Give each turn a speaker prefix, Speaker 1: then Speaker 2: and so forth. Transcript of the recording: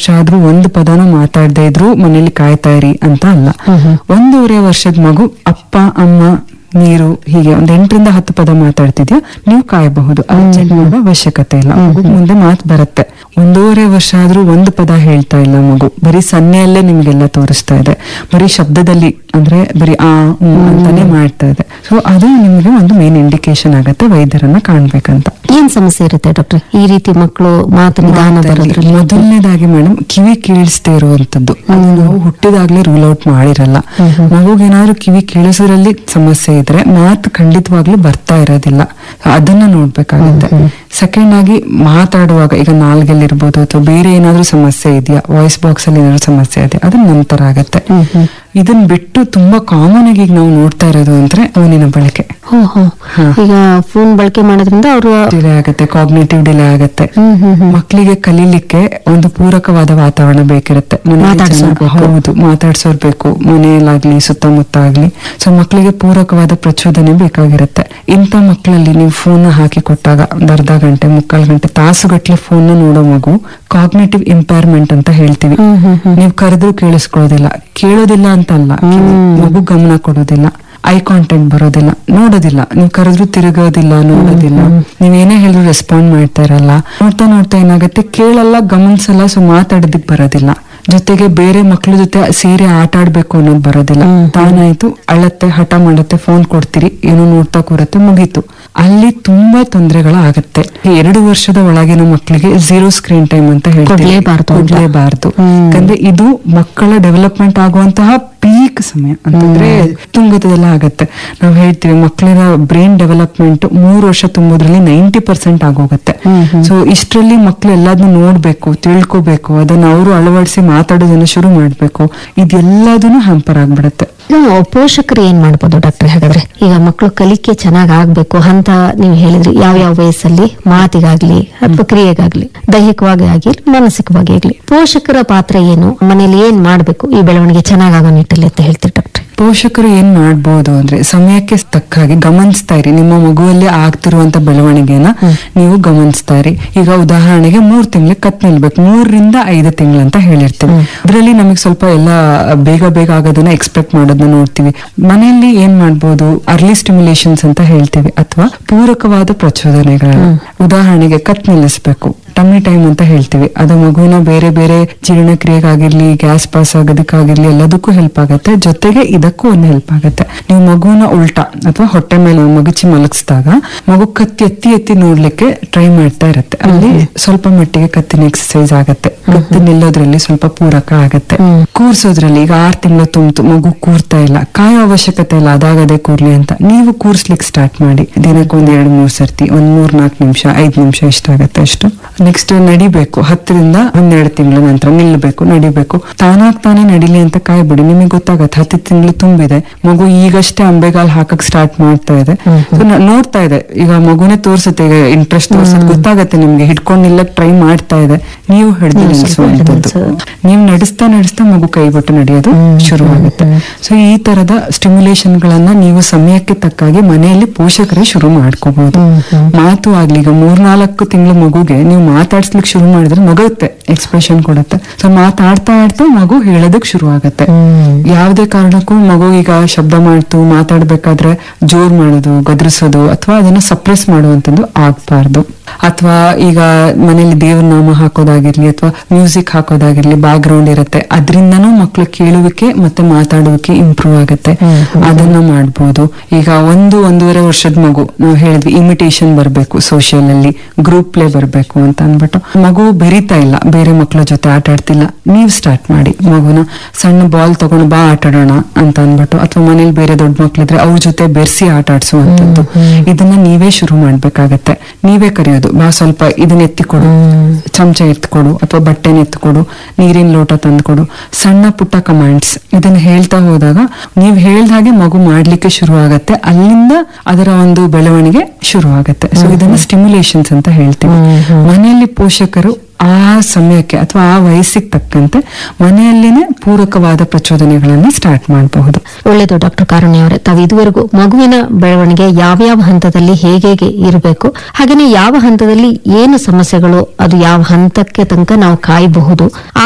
Speaker 1: ಆದ್ರೂ ಒಂದು ಪದನ ಮಾತಾಡದೇ ಇದ್ರು ಮನೇಲಿ ಕಾಯ್ತಾ ಇರಿ ಅಂತ ಅಲ್ಲ ಒಂದೂವರೆ ವರ್ಷದ ಮಗು ಅಪ್ಪ ಅಮ್ಮ ನೀರು ಹೀಗೆ ಒಂದ್ ಎಂಟರಿಂದ ಹತ್ತು ಪದ ಮಾತಾಡ್ತಿದ್ಯಾ ನೀವು ಕಾಯಬಹುದು ಅರ್ಜೆಂಟ್ ಮಾಡೋ ಅವಶ್ಯಕತೆ ಇಲ್ಲ ಮಗು ಮುಂದೆ ಮಾತು ಬರುತ್ತೆ ಒಂದೂವರೆ ವರ್ಷ ಆದ್ರೂ ಒಂದು ಪದ ಹೇಳ್ತಾ ಇಲ್ಲ ಮಗು ಬರೀ ಸನ್ನೆಯಲ್ಲೇ ನಿಮ್ಗೆಲ್ಲ ತೋರಿಸ್ತಾ ಇದೆ ಬರೀ ಶಬ್ದದಲ್ಲಿ ಅಂದ್ರೆ ಬರೀ ಆ ಹ್ಮ್ ಅಂತಾನೆ ಮಾಡ್ತಾ ಇದೆ ಸೊ ಅದು ನಿಮ್ಗೆ ಒಂದು ಮೇನ್ ಇಂಡಿಕೇಶನ್ ಆಗತ್ತೆ ವೈದ್ಯರನ್ನ ಕಾಣ್ಬೇಕಂತ
Speaker 2: ಏನ್ ಸಮಸ್ಯೆ ಇರುತ್ತೆ ಡಾಕ್ಟರ್ ಈ ರೀತಿ ಮಕ್ಕಳು ಮಾತು ನಿಧಾನ ಬರೋದ್ರಲ್ಲಿ
Speaker 1: ಮೊದಲನೇದಾಗಿ ಮೇಡಮ್ ಕಿವಿ ಕೇಳಿಸ್ದೇ ಇರುವಂತದ್ದು ಅದು ನಾವು ಹುಟ್ಟಿದಾಗ್ಲೇ ರೂಲ್ ಔಟ್ ಮಾಡಿರಲ್ಲ ಮಗುಗೇನಾದ್ರೂ ಕಿವಿ ಕೇಳಿಸೋದ್ರಲ್ಲಿ ಸಮಸ್ಯೆ ಇದ್ರೆ ಮಾತು ಖಂಡಿತವಾಗ್ಲೂ ಬರ್ತಾ ಇರೋದಿಲ್ಲ ಅದನ್ನ ನೋಡ್ಬೇಕಾಗುತ್ತೆ ಸೆಕೆಂಡ್ ಆಗಿ ಮಾತಾಡುವಾಗ ಈಗ ನಾಲ್ಗೆಲ್ ಇರ್ಬೋದು ಅಥವಾ ಬೇರೆ ಏನಾದ್ರೂ ಸಮಸ್ಯೆ ಇದೆಯಾ ವಾಯ್ಸ್ ಬಾಕ್ಸ್ ಅಲ್ಲಿ ಏನಾದ್ರು ಸಮಸ್ಯೆ ಇದೆಯಾ ಅದನ್ನ ನಂತರ ಆಗತ್ತೆ ಇದನ್ ಬಿಟ್ಟು ತುಂಬಾ ಕಾಮನ್ ಆಗಿ ಈಗ ನಾವು ನೋಡ್ತಾ ಇರೋದು ಅಂದ್ರೆ ಅವನಿನ ಬಳಕೆ
Speaker 2: ಹೋ ಹೋ ಈಗ ಫೋನ್ ಬಳಕೆ ಮಾಡೋದ್ರಿಂದ ಅವರು
Speaker 1: ಡಿಲೇ ಆಗತ್ತೆ ಕಾಗ್ನೇಟಿವ್ ಡಿಲೇ ಆಗತ್ತೆ ಮಕ್ಕಳಿಗೆ ಕಲೀಲಿಕ್ಕೆ ಒಂದು ಪೂರಕವಾದ ವಾತಾವರಣ ಬೇಕಿರುತ್ತೆ ಮನೇಲಿ
Speaker 2: ಮಾತಾಡ್ಸೋರ್ಬೇಕು.
Speaker 1: ಜನ- ಹೌದು ಮಾತಾಡ್ಸೋರ್ಬೇಕು ಮನೆಯಲ್ಲಾಗ್ಲಿ ಸುತ್ತಮುತ್ತ ಆಗ್ಲಿ ಸೊ ಮಕ್ಕಳಿಗೆ ಪೂರಕವಾದ ಪ್ರಚೋದನೆ ಬೇಕಾಗಿರುತ್ತೆ ಇಂಥ ಮಕ್ಕಳಲ್ಲಿ ನೀವು ಫೋನ್ ಹಾಕಿ ಕೊಟ್ಟಾಗ ಒಂದು ಅರ್ಧ ಗಂಟೆ ಮುಕ್ಕಾಲು ಗಂಟೆ ತಾಸುಗಟ್ಲೆ ಫೋನ್ ನೋಡೋ ಮಗು ಕಾಗ್ನೇಟಿವ್ ಇಂಪೇರ್ಮೆಂಟ್ ಅಂತ ಹೇಳ್ತೀವಿ ನೀವು ಕರೆದ್ರೂ ಕೇಳಿಸ್ಕೊಳ್ಳೋದಿಲ್ಲ ಕೇಳೋದಿಲ್ಲ ಅಂತ ಅಲ್ಲ ಮಗು ಗಮನ ಕೊಡೋದಿಲ್ಲ ಐ ಕಾಂಟ್ಯಾಕ್ಟ್ ಬರೋದಿಲ್ಲ ನೋಡೋದಿಲ್ಲ ನೀವು ಕರೆದ್ರು ತಿರುಗೋದಿಲ್ಲ ನೋಡೋದಿಲ್ಲ ನೀವೇನೇ ಹೇಳಿದ್ರು ರೆಸ್ಪಾಂಡ್ ಮಾಡ್ತಾ ಇರಲ್ಲ ನೋಡ್ತಾ ನೋಡ್ತಾ ಏನಾಗುತ್ತೆ ಕೇಳಲ್ಲ ಗಮನಿಸಲ್ಲ ಸೊ ಮಾತಾಡೋದಕ್ ಬರೋದಿಲ್ಲ ಜೊತೆಗೆ ಬೇರೆ ಮಕ್ಳ ಜೊತೆ ಸೇರಿ ಆಟ ಆಡ್ಬೇಕು ಅನ್ನೋದು ಬರೋದಿಲ್ಲ ತಾನಾಯ್ತು ಅಳತ್ತೆ ಹಠ ಮಾಡುತ್ತೆ ಫೋನ್ ಕೊಡ್ತೀರಿ ಏನೋ ನೋಡ್ತಾ ಕೂರತ್ತೆ ಮುಗೀತು ಅಲ್ಲಿ ತುಂಬಾ ತೊಂದರೆಗಳಾಗತ್ತೆ ಎರಡು ವರ್ಷದ ಒಳಗಿನ ಮಕ್ಕಳಿಗೆ ಝೀರೋ ಸ್ಕ್ರೀನ್ ಟೈಮ್ ಅಂತ ಹೇಳ್ತೀವಿ
Speaker 2: ಕೊಡ್ಲೇಬಾರ್ದು ಅಂತ.
Speaker 1: ಕೊಡ್ಲೇಬಾರ್ದು ಯಾಕಂದ್ರೆ ಇದು ಮಕ್ಕಳ ಡೆವಲಪ್ಮೆಂಟ್ ಆಗುವಂತಹ ಪೀಕ್ ಸಮಯ ಅಂತಂದ್ರೆ ತುಂಗತದೆಲ್ಲ ಆಗತ್ತೆ ನಾವು ಹೇಳ್ತೀವಿ ಮಕ್ಕಳ ಬ್ರೈನ್ ಡೆವಲಪ್ಮೆಂಟ್ ಮೂರು ವರ್ಷ ತುಂಬೋದ್ರಲ್ಲಿ ನೈಂಟಿ ಪರ್ಸೆಂಟ್ ಆಗೋಗತ್ತೆ ಸೊ ಇಷ್ಟರಲ್ಲಿ ಮಕ್ಳು ಎಲ್ಲದನ್ನು ನೋಡ್ಬೇಕು ತಿಳ್ಕೊಬೇಕು ಅದನ್ನ ಅವರು ಅಳವಡಿಸಿ ಮಾತಾಡೋದನ್ನ ಶುರು ಮಾಡ್ಬೇಕು ಇದೆಲ್ಲದನ್ನು ಹ್ಯಾಂಪರ್ ಆಗ್ಬಿಡತ್ತೆ
Speaker 2: ಈಗ ಪೋಷಕರು ಏನ್ ಮಾಡ್ಬೋದು ಡಾಕ್ಟರ್ ಹಾಗಾದ್ರೆ ಈಗ ಮಕ್ಕಳು ಕಲಿಕೆ ಚೆನ್ನಾಗ್ ಆಗ್ಬೇಕು ಅಂತ ನೀವು ಹೇಳಿದ್ರಿ ಯಾವ ಯಾವ ವಯಸ್ಸಲ್ಲಿ ಮಾತಿಗಾಗ್ಲಿ ಅಥವಾ ಕ್ರಿಯೆಗಾಗ್ಲಿ ದೈಹಿಕವಾಗಿ ಆಗಿರ್ಲಿ ಮಾನಸಿಕವಾಗಿ ಆಗ್ಲಿ ಪೋಷಕರ ಪಾತ್ರ ಏನು ಮನೇಲಿ ಏನ್ ಮಾಡ್ಬೇಕು ಈ ಬೆಳವಣಿಗೆ ಚೆನ್ನಾಗಾಗೋ ನಿಟ್ಟಲ್ಲಿ ಅಂತ ಹೇಳ್ತೀರಿ ಡಾಕ್ಟರ್
Speaker 1: ಪೋಷಕರು ಏನ್ ಮಾಡ್ಬೋದು ಅಂದ್ರೆ ಸಮಯಕ್ಕೆ ತಕ್ಕ ಹಾಗೆ ಗಮನಿಸ್ತಾ ಇರಿ ನಿಮ್ಮ ಮಗುವಲ್ಲಿ ಆಗ್ತಿರುವಂತ ಬೆಳವಣಿಗೆನ ನೀವು ಗಮನಿಸ್ತಾ ಇರಿ ಈಗ ಉದಾಹರಣೆಗೆ ಮೂರ್ ತಿಂಗಳಿಗೆ ಕತ್ ನಿಲ್ಬೇಕು ಮೂರರಿಂದ ಐದು ತಿಂಗಳು ಅಂತ ಹೇಳಿರ್ತೀವಿ ಅದ್ರಲ್ಲಿ ನಮಗೆ ಸ್ವಲ್ಪ ಎಲ್ಲ ಬೇಗ ಬೇಗ ಆಗೋದನ್ನ ಎಕ್ಸ್ಪೆಕ್ಟ್ ಮಾಡೋದನ್ನ ನೋಡ್ತೀವಿ ಮನೆಯಲ್ಲಿ ಏನ್ ಮಾಡ್ಬೋದು ಅರ್ಲಿ ಸ್ಟಿಮ್ಯುಲೇಷನ್ಸ್ ಅಂತ ಹೇಳ್ತೀವಿ ಅಥವಾ ಪೂರಕವಾದ ಪ್ರಚೋದನೆಗಳು ಉದಾಹರಣೆಗೆ ಕತ್ ನಿಲ್ಲಿಸ್ಬೇಕು ಟಮ್ಮಿ ಟೈಮ್ ಅಂತ ಹೇಳ್ತೀವಿ ಅದು ಮಗುವಿನ ಬೇರೆ ಬೇರೆ ಜೀರ್ಣಕ್ರಿಯೆಗಾಗಿರ್ಲಿ ಗ್ಯಾಸ್ ಪಾಸ್ ಆಗೋದಕ್ಕಾಗಿರ್ಲಿ ಎಲ್ಲದಕ್ಕೂ ಹೆಲ್ಪ್ ಆಗುತ್ತೆ ಜೊತೆಗೆ ಇದಕ್ಕೂ ಒಂದು ಹೆಲ್ಪ್ ಆಗುತ್ತೆ ನೀವು ಮಗುವಿನ ಉಲ್ಟಾ ಅಥವಾ ಹೊಟ್ಟೆ ಮೇಲೆ ಮಗುಚಿ ಮಲಗಿಸಿದಾಗ ಮಗು ಕತ್ತಿ ಎತ್ತಿ ಎತ್ತಿ ನೋಡ್ಲಿಕ್ಕೆ ಟ್ರೈ ಮಾಡ್ತಾ ಇರುತ್ತೆ ಅಲ್ಲಿ ಸ್ವಲ್ಪ ಮಟ್ಟಿಗೆ ಕತ್ತಿನ ಎಕ್ಸರ್ಸೈಸ್ ಆಗತ್ತೆ ಕತ್ತಿ ನಿಲ್ಲೋದ್ರಲ್ಲಿ ಸ್ವಲ್ಪ ಪೂರಕ ಆಗತ್ತೆ ಕೂರ್ಸೋದ್ರಲ್ಲಿ ಈಗ ಆರ್ ತಿಂಗಳು ತುಂಬಿತು ಮಗು ಕೂರ್ತಾ ಇಲ್ಲ ಕಾಯೋ ಅವಶ್ಯಕತೆ ಇಲ್ಲ ಅದಾಗದೆ ಕೂರ್ಲಿ ಅಂತ ನೀವು ಕೂರ್ಸ್ಲಿಕ್ಕೆ ಸ್ಟಾರ್ಟ್ ಮಾಡಿ ದಿನಕ್ಕೆ ಒಂದ್ ಎರಡ್ ಮೂರ್ ಸರ್ತಿ ಒಂದ್ ಮೂರ್ ನಾಲ್ಕು ನಿಮಿಷ ಐದ್ ನಿಮಿಷ ಇಷ್ಟ ಆಗತ್ತೆ ಅಷ್ಟು ನೆಕ್ಸ್ಟ್ ನಡಿಬೇಕು ಹತ್ತರಿಂದ ಹನ್ನೆರಡು ತಿಂಗಳ ನಂತರ ನಿಲ್ಬೇಕು ನಡಿಬೇಕು ತಾನಾಗ್ ತಾನೇ ನಡಿಲಿ ಅಂತ ಕಾಯ್ಬಿಡಿ ನಿಮಗೆ ಗೊತ್ತಾಗತ್ತೆ ಹತ್ತು ತಿಂಗಳು ತುಂಬಿದೆ ಮಗು ಈಗಷ್ಟೇ ಅಂಬೆಗಾಲ್ ಹಾಕಕ್ ಸ್ಟಾರ್ಟ್ ಮಾಡ್ತಾ ಇದೆ So, ನ- ನೋಡ್ತಾ ಇದೆ ಈಗ ಮಗುನೇ ತೋರ್ಸುತ್ತೆ ಈಗ ಇಂಟ್ರೆಸ್ಟ್ ತೋರ್ಸತ್ ಗೊತ್ತಾಗತ್ತೆ ನಿಮ್ಗೆ ಹಿಡ್ಕೊಂಡ್ ನಿಲ್ಲಕ್ ಟ್ರೈ ಮಾಡ್ತಾ ಇದೆ ನೀವು ಹಿಡ್ದು ನಿಲ್ಸುವಂತದ್ದು ನೀವು ನಡೆಸ್ತಾ ನಡೆಸ್ತಾ ಮಗು ಕೈ ಬಿಟ್ಟು ನಡೆಯೋದು ಶುರು ಆಗುತ್ತೆ ಸೊ ಈ ತರದ ಸ್ಟಿಮ್ಯುಲೇಷನ್ ಗಳನ್ನ ನೀವು ಸಮಯಕ್ಕೆ ತಕ್ಕಾಗಿ ಮನೆಯಲ್ಲಿ ಪೋಷಕರೇ ಶುರು ಮಾಡ್ಕೋಬಹುದು ಮಾತು ಆಗ್ಲಿ ಈಗ ಮೂರ್ನಾಲ್ಕು ತಿಂಗಳ ಮಗುಗೆ ನೀವು ಮಾತಾಡ್ಸ್ಲಿಕ್ಕೆ ಶುರು ಮಾಡಿದ್ರೆ ನಗುತ್ತೆ ಎಕ್ಸ್ಪ್ರೆಷನ್ ಕೊಡುತ್ತೆ ಸೊ ಮಾತಾಡ್ತಾ ಆಡ್ತಾ ಮಗು ಹೇಳೋದಕ್ ಶುರು ಆಗತ್ತೆ ಯಾವುದೇ ಕಾರಣಕ್ಕೂ ಮಗು ಈಗ ಶಬ್ದ ಮಾಡ್ತು ಮಾತಾಡ್ಬೇಕಾದ್ರೆ ಜೋರ್ ಮಾಡೋದು ಗದ್ರಿಸೋದು ಅಥವಾ ಅದನ್ನ ಸಪ್ರೆಸ್ ಮಾಡುವಂತದ್ದು ಆಗ್ಬಾರ್ದು ಅಥವಾ ಈಗ ಮನೇಲಿ ದೇವ್ರ ನಾಮ ಹಾಕೋದಾಗಿರ್ಲಿ ಅಥವಾ ಮ್ಯೂಸಿಕ್ ಹಾಕೋದಾಗಿರ್ಲಿ ಬ್ಯಾಕ್ ಗ್ರೌಂಡ್ ಇರುತ್ತೆ ಅದರಿಂದನೂ ಮಕ್ಳು ಕೇಳುವಿಕೆ ಮತ್ತೆ ಮಾತಾಡುವಿಕೆ ಇಂಪ್ರೂವ್ ಆಗುತ್ತೆ ಅದನ್ನ ಮಾಡ್ಬೋದು ಈಗ ಒಂದು ಒಂದೂವರೆ ವರ್ಷದ ಮಗು ನಾವು ಹೇಳಿದ್ವಿ ಇಮಿಟೇಷನ್ ಬರ್ಬೇಕು ಸೋಷಿಯಲ್ ಅಲ್ಲಿ ಗ್ರೂಪ್ ಪ್ಲೇ ಬರ್ಬೇಕು ಅಂತ ಅನ್ಬಿಟ್ಟು ಮಗು ಬೆರಿತಾ ಇಲ್ಲ ಬೇರೆ ಮಕ್ಳ ಜೊತೆ ಆಟ ಆಡ್ತಿಲ್ಲ ನೀವ್ ಸ್ಟಾರ್ಟ್ ಮಾಡಿ ಮಗುನ ಸಣ್ಣ ಬಾಲ್ ತಗೊಂಡು ಬಾ ಆಟ ಆಡೋಣ ಅಂತ ಅನ್ಬಿಟ್ಟು ಅಥವಾ ಮನೇಲಿ ಬೇರೆ ದೊಡ್ಡ ಮಕ್ಳಿದ್ರೆ ಅವ್ರ ಜೊತೆ ಬೆರ್ಸಿ ಆಟ ಆಡ್ಸುವಂತದ್ದು ಇದನ್ನ ನೀವೇ ಶುರು ಮಾಡ್ಬೇಕಾಗತ್ತೆ ನೀವೇ ಕರೆಯೋದು ಬಾ ಸ್ವಲ್ಪ ಇದನ್ನ ಎತ್ತಿಕೊಡು ಚಮಚ ಎತ್ಕೊಡು ಅಥವಾ ಬಟ್ಟೆನ ಎತ್ಕೊಡು ನೀರಿನ ಲೋಟ ತಂದ್ಕೊಡು ಸಣ್ಣ ಪುಟ್ಟ ಕಮಾಂಡ್ಸ್ ಇದನ್ನ ಹೇಳ್ತಾ ಹೋದಾಗ ನೀವ್ ಹೇಳ್ದ ಹಾಗೆ ಮಗು ಮಾಡ್ಲಿಕ್ಕೆ ಶುರು ಆಗತ್ತೆ ಅಲ್ಲಿಂದ ಅದರ ಒಂದು ಬೆಳವಣಿಗೆ ಶುರು ಆಗತ್ತೆ ಸೊ ಇದನ್ನ ಸ್ಟಿಮ್ಯುಲೇಷನ್ಸ್ ಅಂತ ಹೇಳ್ತೀವಿ ಮನೆಯಲ್ಲಿ ಪೋಷಕರು ಆ ಸಮಯಕ್ಕೆ ಅಥವಾ ಆ ವಯಸ್ಸಿಗೆ ತಕ್ಕಂತೆ ಮನೆಯಲ್ಲಿನೇ ಪೂರಕವಾದ ಪ್ರಚೋದನೆಗಳನ್ನ ಸ್ಟಾರ್ಟ್ ಮಾಡಬಹುದು
Speaker 2: ಒಳ್ಳೆಯದು ಡಾಕ್ಟರ್ ಕಾರುಣ್ಯ ಅವರೇ ತಾವು ಇದುವರೆಗೂ ಮಗುವಿನ ಬೆಳವಣಿಗೆ ಯಾವ್ಯಾವ ಹಂತದಲ್ಲಿ ಹೇಗೆ ಇರಬೇಕು ಹಾಗೇನೆ ಯಾವ ಹಂತದಲ್ಲಿ ಏನು ಸಮಸ್ಯೆಗಳು ಅದು ಯಾವ ಹಂತಕ್ಕೆ ತನಕ ನಾವು ಕಾಯಬಹುದು ಆ